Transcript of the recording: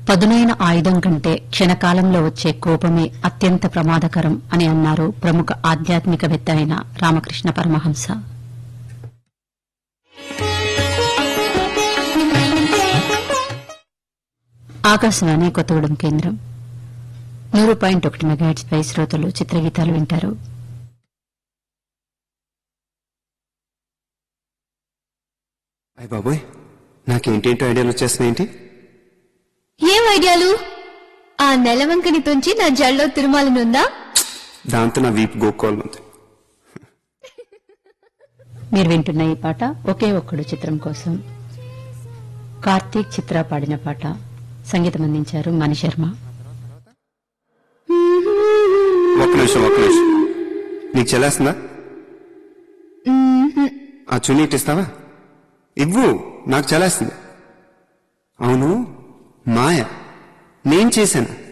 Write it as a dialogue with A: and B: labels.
A: పదునైన ఆయుధం కంటే క్షణకాలంలో వచ్చే కోపమే అత్యంత ప్రమాదకరం అని అన్నారు ప్రముఖ ఆధ్యాత్మికవేత్త అయిన రామకృష్ణ పరమహంస ఆకాశవాణి కొత్తగూడెం కేంద్రం నూరు పాయింట్ ఒకటి మెగాహెట్స్ పై శ్రోతలు చిత్రగీతాలు వింటారు
B: అయ్య బాబోయ్ నాకేంటేంటో ఐడియాలు వచ్చేస్తున్నాయేంటి
C: ఏం ఐడియాలు ఆ నెలవంకని తుంచి నా జల్లో తిరుమాలనుందా
B: దాంతో నా వీపు గోక్కోవాలనుంది
A: మీరు వింటున్న ఈ పాట ఒకే ఒక్కడు చిత్రం కోసం కార్తీక్ చిత్ర పాడిన పాట సంగీతం అందించారు మణిశర్మ
B: ఒక్క నిమిషం ఒక్క నిమిషం నీకు చెల్లేస్తుందా ఆ చున్నీ ఇట్టిస్తావా ఇవ్వు నాకు చెల్లేస్తుంది అవును మాయ నేను చేశాను